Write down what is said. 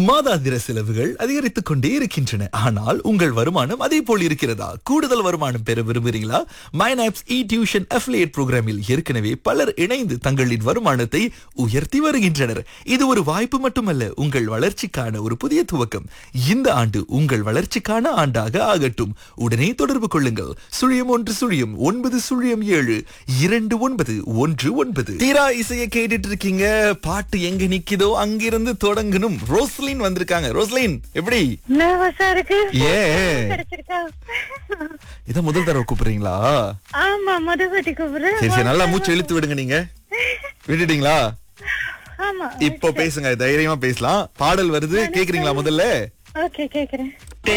மாதாந்திர செலவுகள் அதிகரித்துக் கொண்டே இருக்கின்றன ஆனால் உங்கள் வருமானம் அதே போல் இருக்கிறதா கூடுதல் வருமானம் பெற விரும்புகிறீங்களா மைனாப்ஸ் இ டியூஷன் அஃபிலியேட் புரோகிராமில் ஏற்கனவே பலர் இணைந்து தங்களின் வருமானத்தை உயர்த்தி வருகின்றனர் இது ஒரு வாய்ப்பு மட்டுமல்ல உங்கள் வளர்ச்சிக்கான ஒரு புதிய துவக்கம் இந்த ஆண்டு உங்கள் வளர்ச்சிக்கான ஆண்டாக ஆகட்டும் உடனே தொடர்பு கொள்ளுங்கள் சுழியம் ஒன்று சுழியம் ஒன்பது சுழியம் ஏழு இரண்டு ஒன்பது ஒன்று ஒன்பது தீரா இசையை கேட்டுட்டு இருக்கீங்க பாட்டு எங்க நிக்குதோ அங்கிருந்து தொடங்கணும் ரோஸ்லின் வந்திருக்காங்க ரோஸ்லின் எப்படி நர்வஸா இருக்கு ஏன் கிடைச்சிருக்கா இத முதல் தடவை கூப்பிடுறீங்களா ஆமா மதுபதி கூப்பிடுறேன் சரி சரி நல்லா மூச்சு இழுத்து விடுங்க நீங்க விட்டுட்டீங்களா ஆமா இப்போ பேசுங்க தைரியமா பேசலாம் பாடல் வருது கேக்குறீங்களா முதல்ல ஓகே கேக்குறேன்